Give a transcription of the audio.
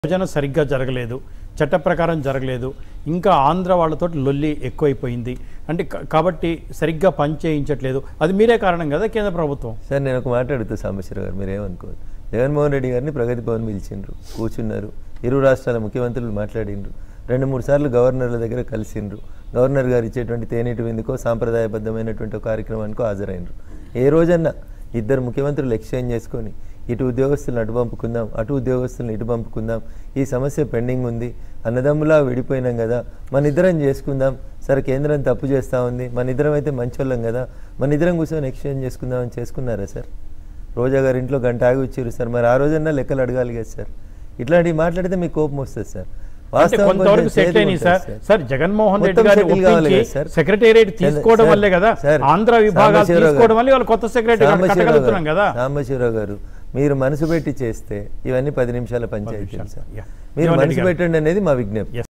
విభజన సరిగ్గా జరగలేదు చట్ట ప్రకారం జరగలేదు ఇంకా ఆంధ్ర వాళ్ళతో లొల్లి ఎక్కువైపోయింది అంటే కా- కాబట్టి సరిగ్గా పని చేయించట్లేదు అది మీరే కారణం కదా కేంద్ర ప్రభుత్వం సార్ నేను ఒక మాట అడుగుతా సాంబశివరావు గారు మీరు ఏమనుకోదు జగన్మోహన్ రెడ్డి గారిని ప్రగతి భవన్ పిలిచిండ్రు కూర్చున్నారు ఇరు రాష్ట్రాల ముఖ్యమంత్రులు మాట్లాడిండ్రు రెండు మూడు సార్లు గవర్నర్ల దగ్గర కలిసిండ్రు గవర్నర్ గారు ఇచ్చేటువంటి తేనీటి విందుకో సాంప్రదాయబద్ధమైనటువంటి ఒక కార్యక్రమానికో హాజరైనరు ఏ రోజన్నా ఇద్దరు ముఖ్యమంత్రులు ఎక్స్చేంజ్ చేసుకొని ఇటు ఉద్యోగస్తులను అటు పంపుకుందాం అటు ఉద్యోగస్తులను ఇటు పంపుకుందాం ఈ సమస్య పెండింగ్ ఉంది అన్నదమ్ములా విడిపోయినాం కదా మన ఇద్దరం చేసుకుందాం సరే కేంద్రం తప్పు చేస్తూ ఉంది మన ఇద్దరం అయితే మంచోళ్ళం కదా మన ఇద్దరం కూర్చొని ఎక్స్చేంజ్ చేసుకుందాం అని చేసుకున్నారా సార్ రోజా గారి ఇంట్లో గంట ఆగి వచ్చారు సార్ మరి ఆ రోజన్నా లెక్కలు అడగాలి కదా సార్ ఇట్లాంటివి మాట్లాడితే మీకు కోపం వస్తుంది సార్ అంటే వాస్తవం కొంతవరకు కొంచెం సెటిల్ చేదుగా అయినాయి ఉంటుంది సార్ సార్ జగన్మోహన్ రెడ్డి మొత్తం గారిని settle కావాలి ఒప్పించి కదా సార్. సెక్రటేరియట్ చంద్ర- తీసుకోవడం సార్, వల్లే కదా సార్, ఆంధ్ర విభాగాలు సాంబశివరావు తీసుకోవడం గారు. వల్ల వాళ్ళు కొత్త సెక్రటరీ సాంబశివరావు కట్టగలుగుతున్నాం గారు, కదా సాంబశివరావు గారు మీరు మనసు పెట్టి చేస్తే ఇవన్నీ పది నిమిషాల పంచాయతీలు సార్ Yeah. మీరు జీవన్ రెడ్డి మనసు గారు. పెట్టండి అనేది మా విజ్ఞప్తి Yes.